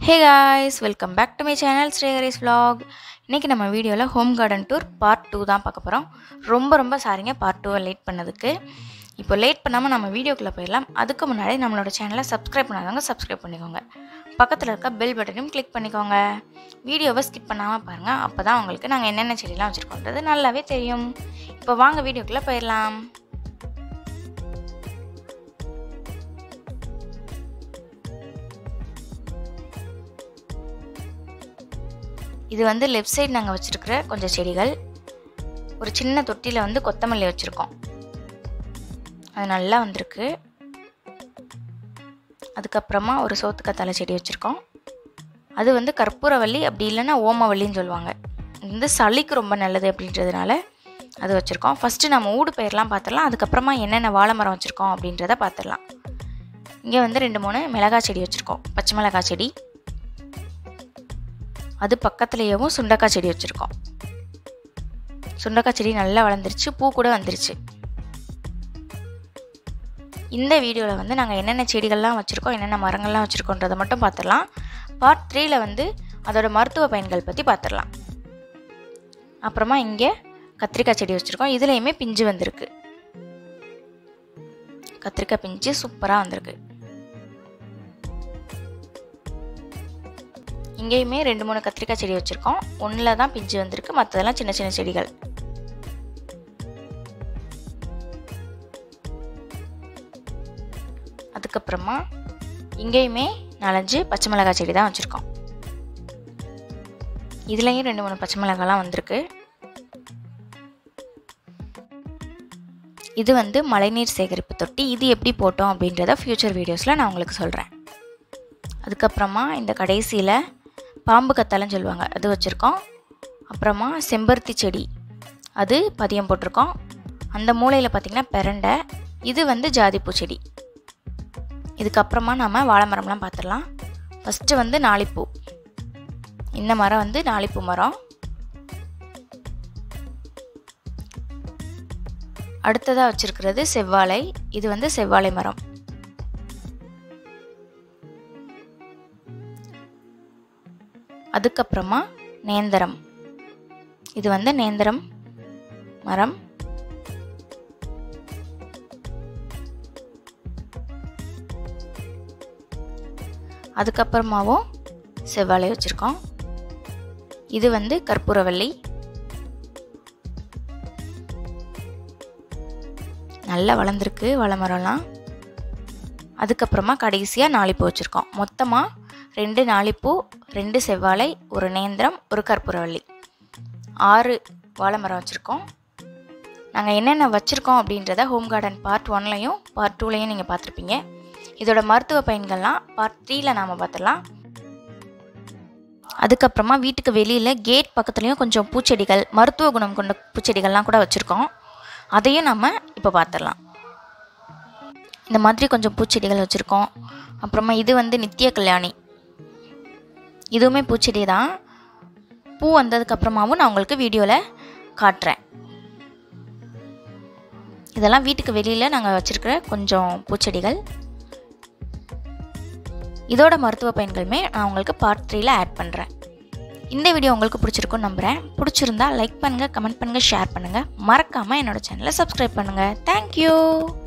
hey guys welcome back to my channel Srihari's vlog இன்றைக்கி நம்ம வீடியோவில் home garden tour part two தான் பார்க்க போகிறோம் ரொம்ப ரொம்ப சாரிங்க பார்ட் டூவை லேட் பண்ணதுக்கு இப்போ லேட் பண்ணாமல் நம்ம வீடியோக்குள்ளே போயிடலாம் அதுக்கு முன்னாடி நம்மளோட சேனலை சப்ஸ்கிரைப் பண்ணாதவங்க சப்ஸ்கிரைப் பண்ணிக்கோங்க பக்கத்தில் இருக்க பெல் பட்டனையும் கிளிக் பண்ணிக்கோங்க வீடியோவை ஸ்கிப் பண்ணாமல் பாருங்கள் அப்போ தான் உங்களுக்கு நாங்கள் என்னென்ன செடிலாம் வச்சுருக்கோன்றது நல்லாவே தெரியும் இப்போ வாங்க வீடியோக்குள்ளே போயிடலாம் இது வந்து லெஃப்ட் சைடு நாங்கள் வச்சுருக்கிற கொஞ்சம் செடிகள் ஒரு சின்ன தொட்டியில் வந்து கொத்தமல்லி வச்சுருக்கோம் அது நல்லா வந்திருக்கு அதுக்கப்புறமா ஒரு சோத்துக்கத்தாழை செடி வச்சுருக்கோம் அது வந்து கற்பூரவள்ளி அப்படி இல்லைன்னா ஓமவல்லின்னு சொல்லுவாங்க இது வந்து சளிக்கு ரொம்ப நல்லது அப்படின்றதுனால அது வச்சுருக்கோம் ஃபஸ்ட்டு நம்ம ஊடு பயிரெலாம் பார்த்துடலாம் அதுக்கப்புறமா என்னென்ன வாழை மரம் வச்சுருக்கோம் அப்படின்றத பார்த்துடலாம் இங்கே வந்து ரெண்டு மூணு மிளகாய் செடி வச்சுருக்கோம் பச்சை மிளகாய் செடி அது பக்கத்துலேயேவும் சுண்டக்காய் செடி வச்சுருக்கோம் சுண்டக்காய் செடி நல்லா வளர்ந்துருச்சு பூ கூட வந்துருச்சு இந்த வீடியோவில் வந்து நாங்கள் என்னென்ன செடிகள்லாம் வச்சுருக்கோம் என்னென்ன மரங்கள்லாம் வச்சுருக்கோன்றதை மட்டும் பார்த்துடலாம் பார்ட் த்ரீல வந்து அதோட மருத்துவ பயன்கள் பற்றி பார்த்துடலாம் அப்புறமா இங்கே கத்திரிக்காய் செடி வச்சுருக்கோம் இதுலேயுமே பிஞ்சு வந்திருக்கு கத்திரிக்காய் பிஞ்சு சூப்பராக வந்திருக்கு இங்கேயுமே ரெண்டு மூணு கத்திரிக்காய் செடி வச்சுருக்கோம் ஒன்றில் தான் பிஞ்சு வந்திருக்கு மற்றதெல்லாம் சின்ன சின்ன செடிகள் அதுக்கப்புறமா இங்கேயுமே நாலஞ்சு பச்சை மிளகாய் செடி தான் வச்சுருக்கோம் இதுலேயும் ரெண்டு மூணு பச்சை மிளகாலாம் வந்திருக்கு இது வந்து மழைநீர் சேகரிப்பு தொட்டி இது எப்படி போட்டோம் அப்படின்றத ஃப்யூச்சர் வீடியோஸில் நான் உங்களுக்கு சொல்கிறேன் அதுக்கப்புறமா இந்த கடைசியில் பாம்பு கத்தாலன்னு சொல்லுவாங்க அது வச்சுருக்கோம் அப்புறமா செம்பருத்தி செடி அது பதியம் போட்டிருக்கோம் அந்த மூலையில் பார்த்திங்கன்னா பெரண்டை இது வந்து ஜாதிப்பூ செடி இதுக்கப்புறமா நம்ம வாழை மரம்லாம் பார்த்துடலாம் ஃபஸ்ட்டு வந்து நாளிப்பூ இந்த மரம் வந்து நாளிப்பூ மரம் அடுத்ததாக வச்சுருக்கிறது செவ்வாழை இது வந்து செவ்வாழை மரம் அதுக்கப்புறமா நேந்திரம் இது வந்து நேந்திரம் மரம் அதுக்கப்புறமாவும் செவ்வாழை வச்சுருக்கோம் இது வந்து கற்பூரவள்ளி நல்லா வளர்ந்துருக்கு வாழை மரம்லாம் அதுக்கப்புறமா கடைசியாக நாளிப்பூ வச்சுருக்கோம் மொத்தமாக ரெண்டு நாளிப்பூ ரெண்டு செவ்வாழை ஒரு நேந்திரம் ஒரு கற்பூரவள்ளி ஆறு வாழை மரம் வச்சுருக்கோம் நாங்கள் என்னென்ன வச்சுருக்கோம் அப்படின்றத ஹோம் கார்டன் பார்ட் ஒன்லையும் பார்ட் டூலையும் நீங்கள் பார்த்துருப்பீங்க இதோட மருத்துவ பயன்கள்லாம் பார்ட் த்ரீயில் நாம் பார்த்துடலாம் அதுக்கப்புறமா வீட்டுக்கு வெளியில் கேட் பக்கத்துலேயும் கொஞ்சம் பூச்செடிகள் மருத்துவ குணம் கொண்ட பூச்செடிகள்லாம் கூட வச்சுருக்கோம் அதையும் நம்ம இப்போ பார்த்துடலாம் இந்த மாதிரி கொஞ்சம் பூச்செடிகள் வச்சுருக்கோம் அப்புறமா இது வந்து நித்திய கல்யாணி இதுவுமே பூச்செடி தான் பூ வந்ததுக்கப்புறமாவும் நான் உங்களுக்கு வீடியோவில் காட்டுறேன் இதெல்லாம் வீட்டுக்கு வெளியில் நாங்கள் வச்சுருக்கிற கொஞ்சம் பூச்செடிகள் இதோட மருத்துவ பயன்களுமே நான் உங்களுக்கு பார்ட் த்ரீல ஆட் பண்ணுறேன் இந்த வீடியோ உங்களுக்கு பிடிச்சிருக்குன்னு நம்புகிறேன் பிடிச்சிருந்தா லைக் பண்ணுங்கள் கமெண்ட் பண்ணுங்கள் ஷேர் பண்ணுங்கள் மறக்காமல் என்னோடய சேனலை சப்ஸ்கிரைப் பண்ணுங்கள் தேங்க்யூ